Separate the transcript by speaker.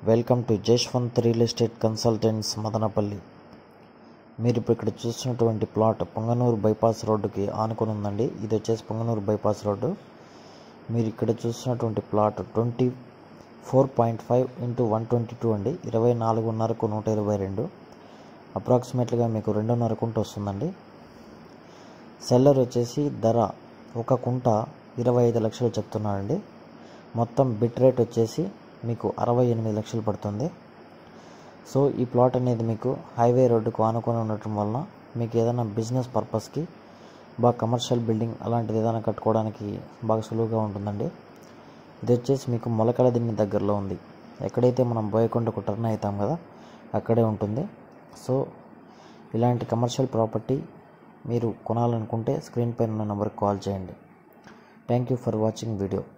Speaker 1: welcome to Jaswanth real estate consultants Madanapalle మీరు ఇప్పుడు ఇక్కడ చూస్తున్నటువంటి ప్లాట్ పొంగనూరు బైపాస్ రోడ్డుకి ఆనుకొని ఉందండి ఇది వచ్చేసి పొంగనూరు బైపాస్ రోడ్డు మీరు ఇక్కడ చూస్తున్నటువంటి plot twenty four point five into one twenty two అండి ఇరవై నాలుగున్నరకు నూట ఇరవై రెండు అప్రాక్సిమేట్లీగా మీకు రెండున్నర కుంట వస్తుందండి సెల్లర్ వచ్చేసి ధర ఒక కుంట ఇరవై ఐదు లక్షలు చెప్తున్నాడండి మొత్తం బిట్ రేట్ వచ్చేసి మీకు అరవై ఎనిమిది లక్షలు పడుతుంది సో ఈ ప్లాట్ అనేది మీకు హైవే రోడ్డుకు ఆనుకొని ఉండటం వలన మీకు ఏదైనా బిజినెస్ పర్పస్కి బాగా కమర్షియల్ బిల్డింగ్ అలాంటిది ఏదైనా కట్టుకోవడానికి బాగా సులువుగా ఉంటుందండి ఇది వచ్చేసి మీకు మొలకల దిన్ని దగ్గరలో ఉంది ఎక్కడైతే మనం బోయకొండకు టర్న్ అవుతాం కదా అక్కడే ఉంటుంది సో ఇలాంటి కమర్షియల్ ప్రాపర్టీ మీరు కొనాలనుకుంటే స్క్రీన్ పైన ఉన్న నెంబర్కి కాల్ చేయండి thank you for watching video